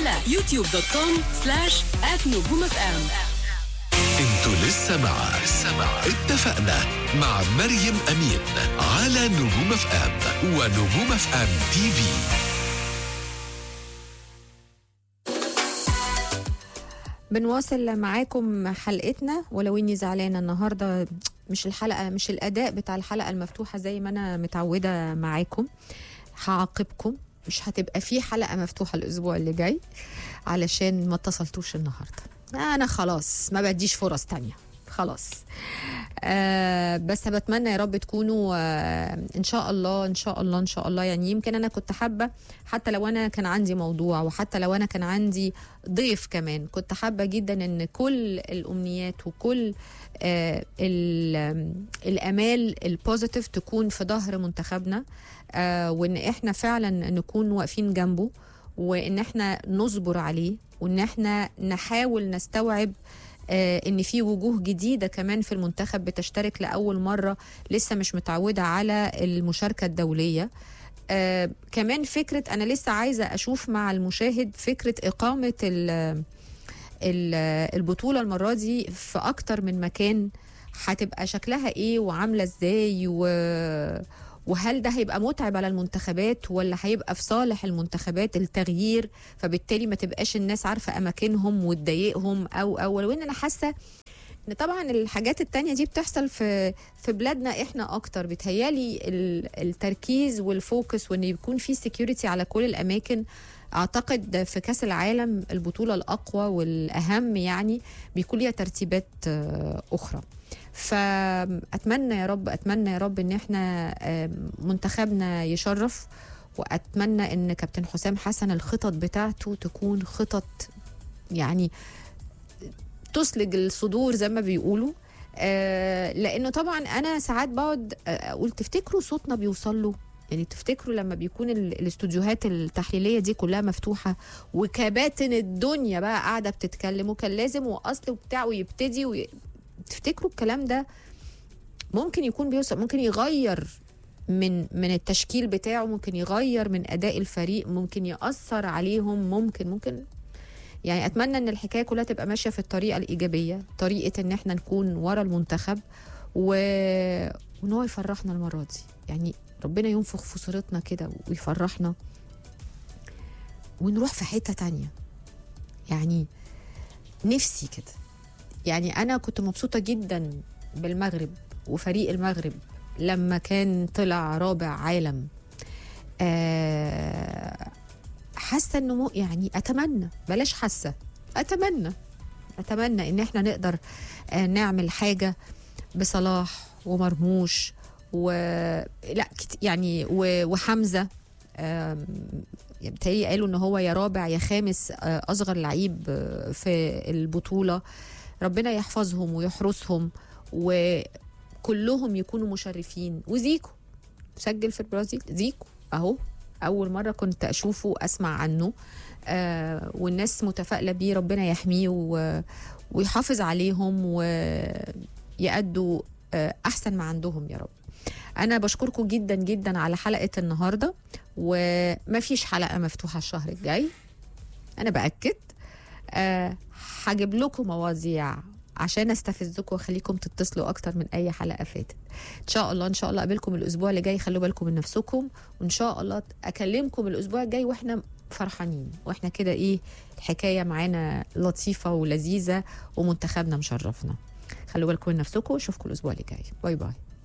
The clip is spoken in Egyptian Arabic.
على يوتيوب دوت كوم سلاش نجوم اف ام انتوا لسه مع لسه مع اتفقنا مع مريم امين على نجوم اف ام ونجوم اف ام تي في بنواصل معاكم حلقتنا ولو اني زعلانه النهارده مش الحلقه مش الاداء بتاع الحلقه المفتوحه زي ما انا متعوده معاكم هعاقبكم مش هتبقى في حلقه مفتوحه الاسبوع اللي جاي علشان ما اتصلتوش النهارده انا خلاص ما بديش فرص تانية خلاص آه بس بتمنى يا رب تكونوا آه ان شاء الله ان شاء الله ان شاء الله يعني يمكن انا كنت حابه حتى لو انا كان عندي موضوع وحتى لو انا كان عندي ضيف كمان كنت حابه جدا ان كل الامنيات وكل آه ال- الامال البوزيتيف تكون في ظهر منتخبنا آه وان احنا فعلا نكون واقفين جنبه وان احنا نصبر عليه وان احنا نحاول نستوعب آه، ان في وجوه جديده كمان في المنتخب بتشترك لاول مره لسه مش متعوده على المشاركه الدوليه آه كمان فكره انا لسه عايزه اشوف مع المشاهد فكره اقامه ال- ال- البطوله المره دي في اكتر من مكان هتبقى شكلها ايه وعامله ازاي و وهل ده هيبقى متعب على المنتخبات ولا هيبقى في صالح المنتخبات التغيير فبالتالي ما تبقاش الناس عارفه اماكنهم وتضايقهم او او ولو ان انا حاسه ان طبعا الحاجات التانية دي بتحصل في في بلادنا احنا اكتر بتهيالي ال- التركيز والفوكس وان يكون في سكيورتي على كل الاماكن اعتقد في كاس العالم البطوله الاقوى والاهم يعني بيكون ليها ترتيبات آه، اخرى فاتمنى يا رب اتمنى يا رب ان احنا آم، منتخبنا يشرف واتمنى ان كابتن حسام حسن الخطط بتاعته تكون خطط يعني تسلج الصدور زي ما بيقولوا آه لانه طبعا انا ساعات بقعد آه، اقول تفتكروا صوتنا بيوصل له يعني تفتكروا لما بيكون ال- الاستوديوهات التحليليه دي كلها مفتوحه وكباتن الدنيا بقى قاعده بتتكلم وكان لازم واصل وبتاع ويبتدي وي... تفتكروا الكلام ده ممكن يكون بيوصل ممكن يغير من من التشكيل بتاعه ممكن يغير من اداء الفريق ممكن ياثر عليهم ممكن ممكن يعني اتمنى ان الحكايه كلها تبقى ماشيه في الطريقه الايجابيه طريقه ان احنا نكون ورا المنتخب و... وان هو يفرحنا المره دي يعني ربنا ينفخ في صورتنا كده ويفرحنا ونروح في حته تانية يعني نفسي كده يعني انا كنت مبسوطه جدا بالمغرب وفريق المغرب لما كان طلع رابع عالم آه حاسه انه مو- يعني اتمنى بلاش حاسه اتمنى اتمنى ان احنا نقدر آه نعمل حاجه بصلاح ومرموش و لا كت- يعني و... وحمزه آم، بتهيألي قالوا ان هو يا رابع يا خامس آه، اصغر لعيب آه، في البطوله ربنا يحفظهم ويحرسهم وكلهم يكونوا مشرفين وزيكو سجل في البرازيل زيكو اهو اول مره كنت اشوفه اسمع عنه آه والناس متفائله بيه ربنا يحميه و... ويحافظ عليهم ويأدوا آه احسن ما عندهم يا رب انا بشكركم جدا جدا على حلقه النهارده ومفيش حلقه مفتوحه الشهر الجاي انا باكد آه، هجيب لكم مواضيع عشان استفزكم واخليكم تتصلوا اكتر من اي حلقه فاتت ان شاء الله ان شاء الله اقابلكم الاسبوع اللي جاي خلوا بالكم من نفسكم وان شاء الله اكلمكم الاسبوع الجاي واحنا فرحانين واحنا كده ايه الحكايه معانا لطيفه ولذيذه ومنتخبنا مشرفنا خلوا بالكم من نفسكم واشوفكم الاسبوع اللي جاي باي باي